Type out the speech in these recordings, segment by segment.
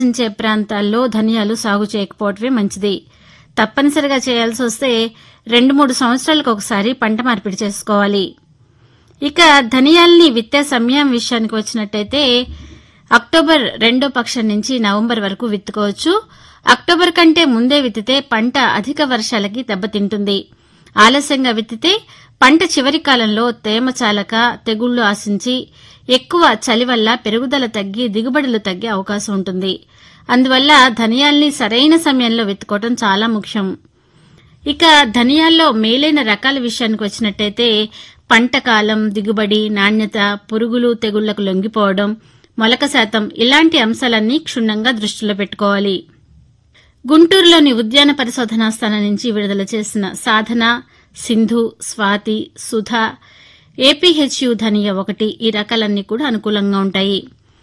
నివసించే ప్రాంతాల్లో ధనియాలు సాగు చేయకపోవటమే మంచిది తప్పనిసరిగా చేయాల్సి వస్తే రెండు మూడు సంవత్సరాలకు ఒకసారి పంట మార్పిడి చేసుకోవాలి ఇక ధనియాల్ని విత్తే సమయం విషయానికి వచ్చినట్టయితే అక్టోబర్ రెండో పక్షం నుంచి నవంబర్ వరకు విత్తుకోవచ్చు అక్టోబర్ కంటే ముందే విత్తితే పంట అధిక వర్షాలకి దెబ్బతింటుంది ఆలస్యంగా విత్తితే పంట చివరి కాలంలో తేమ చాలక తెగుళ్లు ఆశించి ఎక్కువ చలి వల్ల పెరుగుదల తగ్గి దిగుబడులు తగ్గే అవకాశం ఉంటుంది అందువల్ల ధనియాల్ని సరైన సమయంలో విత్తుకోవటం చాలా ముఖ్యం ఇక ధనియాల్లో మేలైన రకాల విషయానికి వచ్చినట్టయితే పంట కాలం దిగుబడి నాణ్యత పురుగులు తెగుళ్లకు లొంగిపోవడం మొలక శాతం ఇలాంటి అంశాలన్నీ క్షుణ్ణంగా దృష్టిలో పెట్టుకోవాలి గుంటూరులోని ఉద్యాన పరిశోధనా స్థానం నుంచి విడుదల చేసిన సాధన సింధు స్వాతి సుధ ఏపీహెచ్యు ధనియ ఒకటి ఈ రకాలన్నీ కూడా అనుకూలంగా ఉంటాయి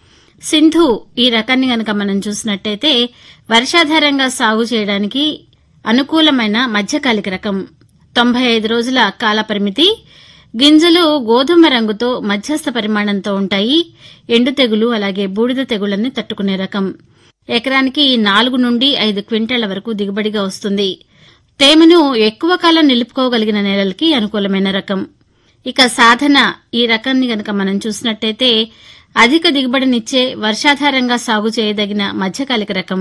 సింధు ఈ రకాన్ని గనక మనం చూసినట్టయితే వర్షాధారంగా సాగు చేయడానికి అనుకూలమైన మధ్యకాలిక రకం తొంభై ఐదు రోజుల కాల పరిమితి గింజలు గోధుమ రంగుతో మధ్యస్థ పరిమాణంతో ఉంటాయి ఎండు తెగులు అలాగే బూడిద తెగుళ్లని తట్టుకునే రకం ఎకరానికి నాలుగు నుండి ఐదు క్వింటాల వరకు దిగుబడిగా వస్తుంది తేమను ఎక్కువ కాలం నిలుపుకోగలిగిన నేలలకి అనుకూలమైన రకం ఇక సాధన ఈ రకాన్ని గనక మనం చూసినట్టయితే అధిక దిగుబడినిచ్చే వర్షాధారంగా సాగు చేయదగిన మధ్యకాలిక రకం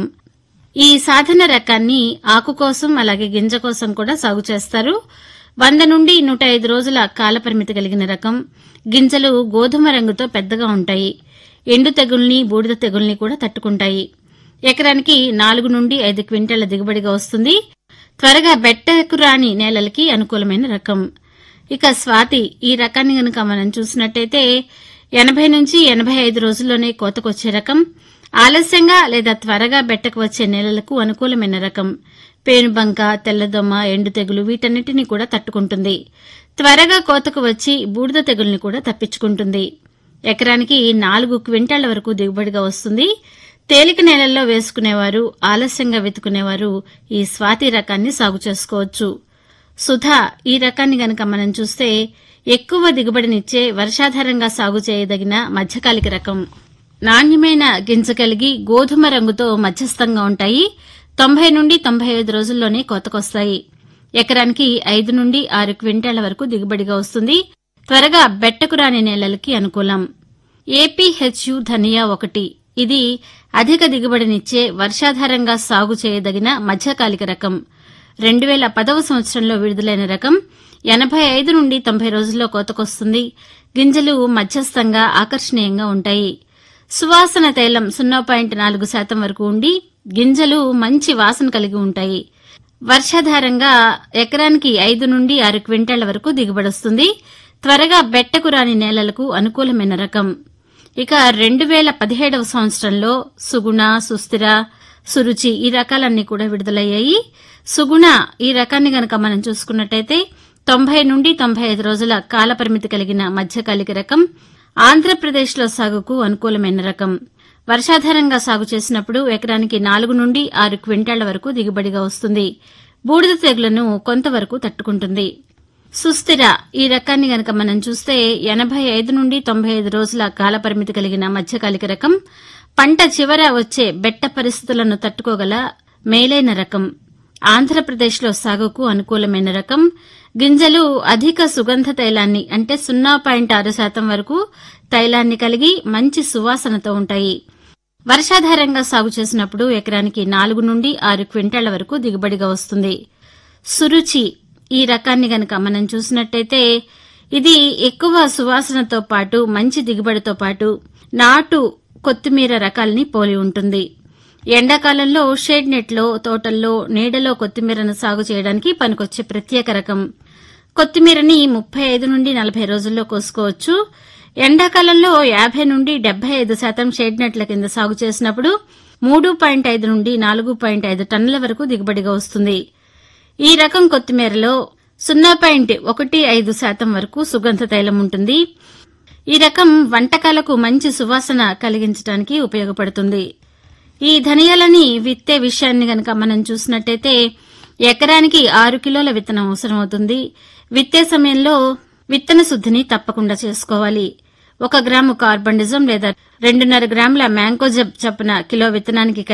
ఈ సాధన రకాన్ని ఆకు కోసం అలాగే గింజ కోసం కూడా సాగు చేస్తారు వంద నుండి నూట ఐదు రోజుల కాలపరిమితి కలిగిన రకం గింజలు గోధుమ రంగుతో పెద్దగా ఉంటాయి ఎండు తెగుల్ని బూడిద తెగుల్ని కూడా తట్టుకుంటాయి ఎకరానికి నాలుగు నుండి ఐదు క్వింటాల దిగుబడిగా వస్తుంది త్వరగా బెట్టకు రాని నేలలకి అనుకూలమైన రకం ఇక స్వాతి ఈ రకాన్ని గనక మనం చూసినట్టయితే ఎనభై నుంచి ఎనభై ఐదు రోజుల్లోనే కోతకొచ్చే రకం ఆలస్యంగా లేదా త్వరగా బెట్టకు వచ్చే నేలలకు అనుకూలమైన రకం పేనుబంక తెల్లదొమ్మ ఎండు తెగులు వీటన్నిటినీ కూడా తట్టుకుంటుంది త్వరగా కోతకు వచ్చి బూడిద తెగుల్ని కూడా తప్పించుకుంటుంది ఎకరానికి నాలుగు క్వింటాళ్ల వరకు దిగుబడిగా వస్తుంది తేలిక నేలల్లో వేసుకునేవారు ఆలస్యంగా వెతుకునేవారు ఈ స్వాతి రకాన్ని సాగు చేసుకోవచ్చు సుధా ఈ రకాన్ని గనక మనం చూస్తే ఎక్కువ దిగుబడినిచ్చే వర్షాధారంగా సాగు చేయదగిన మధ్యకాలిక రకం నాణ్యమైన గింజ కలిగి గోధుమ రంగుతో మధ్యస్థంగా ఉంటాయి తొంభై నుండి తొంభై ఐదు రోజుల్లోనే కోతకొస్తాయి ఎకరానికి ఐదు నుండి ఆరు క్వింటాల వరకు దిగుబడిగా వస్తుంది త్వరగా బెట్టకు రాని నేలలకి అనుకూలం ఏపీహెచ్యు ధనియా ఒకటి ఇది అధిక దిగుబడినిచ్చే వర్షాధారంగా సాగు చేయదగిన మధ్యకాలిక రకం రెండు వేల పదవ సంవత్సరంలో విడుదలైన రకం ఎనభై ఐదు నుండి తొంభై రోజుల్లో కోతకొస్తుంది గింజలు మధ్యస్థంగా ఆకర్షణీయంగా ఉంటాయి సువాసన తైలం సున్నా పాయింట్ నాలుగు శాతం వరకు ఉండి గింజలు మంచి వాసన కలిగి ఉంటాయి వర్షాధారంగా ఎకరానికి ఐదు నుండి ఆరు క్వింటాళ్ల వరకు దిగుబడొస్తుంది త్వరగా బెట్టకు రాని నేలలకు అనుకూలమైన రకం ఇక రెండు వేల పదిహేడవ సంవత్సరంలో సుగుణ సుస్థిర సురుచి ఈ రకాలన్నీ కూడా విడుదలయ్యాయి సుగుణ ఈ రకాన్ని గనక మనం చూసుకున్నట్టయితే తొంభై నుండి తొంభై ఐదు రోజుల కాలపరిమితి కలిగిన మధ్యకాలిక రకం ఆంధ్రప్రదేశ్లో సాగుకు అనుకూలమైన రకం వర్షాధారంగా సాగు చేసినప్పుడు ఎకరానికి నాలుగు నుండి ఆరు క్వింటాళ్ల వరకు దిగుబడిగా వస్తుంది బూడిద తెగులను కొంతవరకు తట్టుకుంటుంది సుస్థిర ఈ రకాన్ని గనక మనం చూస్తే ఎనభై ఐదు నుండి తొంభై ఐదు రోజుల కాలపరిమితి కలిగిన మధ్యకాలిక రకం పంట చివర వచ్చే బెట్ట పరిస్థితులను తట్టుకోగల మేలైన రకం ఆంధ్రప్రదేశ్లో సాగుకు అనుకూలమైన రకం గింజలు అధిక సుగంధ తైలాన్ని అంటే సున్నా పాయింట్ ఆరు శాతం వరకు తైలాన్ని కలిగి మంచి సువాసనతో ఉంటాయి వర్షాధారంగా సాగు చేసినప్పుడు ఎకరానికి నాలుగు నుండి ఆరు క్వింటాళ్ల వరకు దిగుబడిగా వస్తుంది సురుచి ఈ రకాన్ని గనక మనం చూసినట్టయితే ఇది ఎక్కువ సువాసనతో పాటు మంచి దిగుబడితో పాటు నాటు కొత్తిమీర రకాల్ని పోలి ఉంటుంది ఎండాకాలంలో షేడ్ నెట్లో తోటల్లో నీడలో కొత్తిమీరను సాగు చేయడానికి పనికొచ్చే ప్రత్యేక రకం కొత్తిమీరని ముప్పై ఐదు నుండి నలభై రోజుల్లో కోసుకోవచ్చు ఎండాకాలంలో యాభై నుండి డెబ్బై ఐదు శాతం షేడ్ నెట్ల కింద సాగు చేసినప్పుడు మూడు పాయింట్ ఐదు నుండి నాలుగు పాయింట్ ఐదు టన్నుల వరకు దిగుబడిగా వస్తుంది ఈ రకం కొత్తిమీరలో సున్నా పాయింట్ ఒకటి ఐదు శాతం వరకు సుగంధ తైలం ఉంటుంది ఈ రకం వంటకాలకు మంచి సువాసన కలిగించడానికి ఉపయోగపడుతుంది ఈ ధనియాలని విత్తే విషయాన్ని గనక మనం చూసినట్టయితే ఎకరానికి ఆరు కిలోల విత్తనం అవసరమవుతుంది విత్తే సమయంలో విత్తన శుద్ధిని తప్పకుండా చేసుకోవాలి ఒక గ్రాము కార్బండిజం లేదా రెండున్నర గ్రాముల మ్యాంకోజెబ్ చప్పున కిలో విత్తనానికి